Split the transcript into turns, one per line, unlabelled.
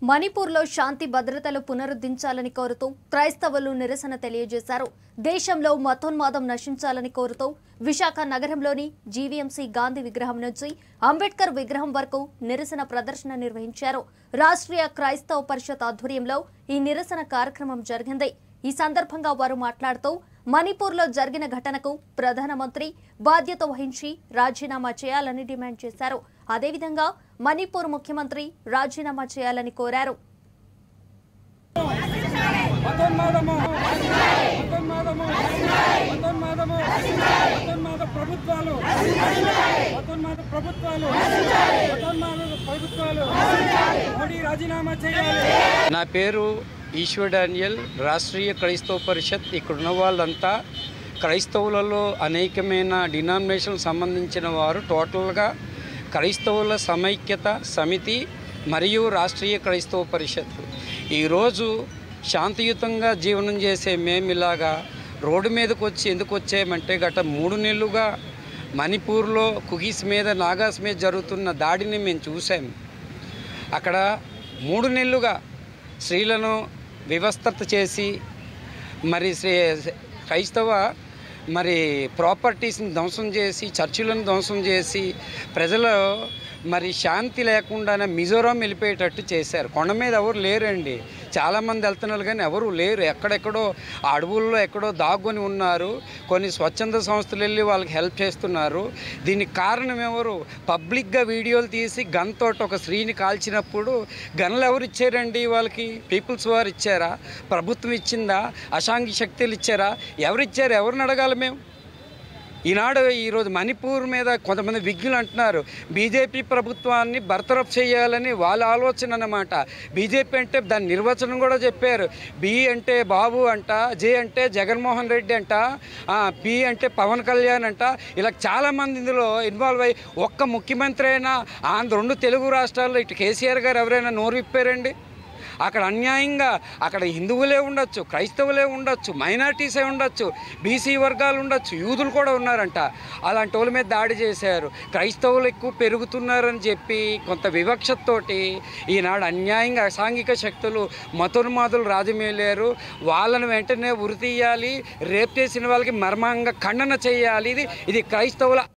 మణిపూర్లో శాంతి భద్రతలు పునరుద్ధరించాలని కోరుతూ క్రైస్తవులు నిరసన తెలియజేశారు దేశంలో మతోన్మాదం నశించాలని కోరుతూ విశాఖ నగరంలోని జీవీఎంసీ గాంధీ విగ్రహం నుంచి అంబేద్కర్ విగ్రహం వరకు నిరసన ప్రదర్శన నిర్వహించారు రాష్ట్రీయ క్రైస్తవ పరిషత్ ఆధ్వర్యంలో ఈ నిరసన కార్యక్రమం జరిగింది ఈ సందర్భంగా వారు మాట్లాడుతూ మణిపూర్లో జరిగిన ఘటనకు ప్రధానమంత్రి బాధ్యత వహించి రాజీనామా చేయాలని డిమాండ్ చేశారు అదేవిధంగా మణిపూర్ ముఖ్యమంత్రి రాజీనామా చేయాలని కోరారు
మతోన్మాదము మతోన్మాదము మతోన్మాదము మతోన్మాద ప్రభుత్వాలు మతోన్మాద ప్రభుత్వాలు మతోన్మాద ప్రభుత్వాలు మోడీ రాజీనామా చేయాలి
నా పేరు ఈశ్వర్ డానియల్ రాష్ట్రీయ క్రైస్తవ పరిషత్ ఇక్కడ ఉన్న వాళ్ళంతా క్రైస్తవులలో అనేకమైన డినామినేషన్ సంబంధించిన వారు టోటల్గా క్రైస్తవుల సమైక్యత సమితి మరియు రాష్ట్రీయ క్రైస్తవ పరిషత్ ఈరోజు శాంతియుతంగా జీవనం చేసే మేము ఇలాగా రోడ్డు మీదకి వచ్చి ఎందుకు వచ్చామంటే గత మూడు నెలలుగా మణిపూర్లో కుకీస్ మీద నాగాస్ మీద జరుగుతున్న దాడిని మేము చూసాం అక్కడ మూడు నెలలుగా స్త్రీలను వివస్థత చేసి మరి శ్రీ క్రైస్తవ మరి ప్రాపర్టీస్ని ధ్వంసం చేసి చర్చిలను ధ్వంసం చేసి ప్రజలు మరి శాంతి లేకుండానే మిజోరాం వెళ్ళిపోయేటట్టు చేశారు కొండ మీద ఎవరు లేరండి చాలామంది వెళ్తున్నారు కానీ ఎవరు లేరు ఎక్కడెక్కడో ఆ అడవుల్లో ఎక్కడో దాక్కుని ఉన్నారు కొన్ని స్వచ్ఛంద సంస్థలు వెళ్ళి వాళ్ళకి హెల్ప్ చేస్తున్నారు దీనికి కారణం ఎవరు పబ్లిక్గా వీడియోలు తీసి గన్ తోటి ఒక స్త్రీని కాల్చినప్పుడు గన్లు ఎవరు ఇచ్చారండి వాళ్ళకి పీపుల్స్ వారు ఇచ్చారా ప్రభుత్వం ఇచ్చిందా అశాంఘి శక్తులు ఇచ్చారా ఎవరు ఇచ్చారు ఎవరిని అడగాలి మేము ఈనాడు ఈరోజు మణిపూర్ మీద కొంతమంది విజ్ఞులు అంటున్నారు బీజేపీ ప్రభుత్వాన్ని బర్తరఫ్ చేయాలని వాళ్ళ ఆలోచన అన్నమాట బీజేపీ అంటే దాని నిర్వచనం కూడా చెప్పారు బి అంటే బాబు అంట జే అంటే జగన్మోహన్ రెడ్డి అంట ఆ, పి అంటే పవన్ కళ్యాణ్ అంట ఇలా చాలామంది ఇందులో ఇన్వాల్వ్ అయ్యి ఒక్క ముఖ్యమంత్రి అయినా ఆంధ్ర రెండు తెలుగు రాష్ట్రాల్లో ఇటు కేసీఆర్ గారు ఎవరైనా నోరు విప్పారండి అక్కడ అన్యాయంగా అక్కడ హిందువులే ఉండొచ్చు క్రైస్తవులే ఉండొచ్చు మైనార్టీసే ఉండొచ్చు బీసీ వర్గాలు ఉండొచ్చు యూదులు కూడా ఉన్నారంట అలాంటి వాళ్ళ మీద దాడి చేశారు క్రైస్తవులు ఎక్కువ పెరుగుతున్నారని చెప్పి కొంత వివక్షతతోటి ఈనాడు అన్యాయంగా అసాంఘిక శక్తులు మతోన్మాదులు రాజమేలారు వాళ్ళని వెంటనే ఉరి తీయాలి రేప్ చేసిన వాళ్ళకి మర్మంగా ఖండన చేయాలి ఇది ఇది క్రైస్తవుల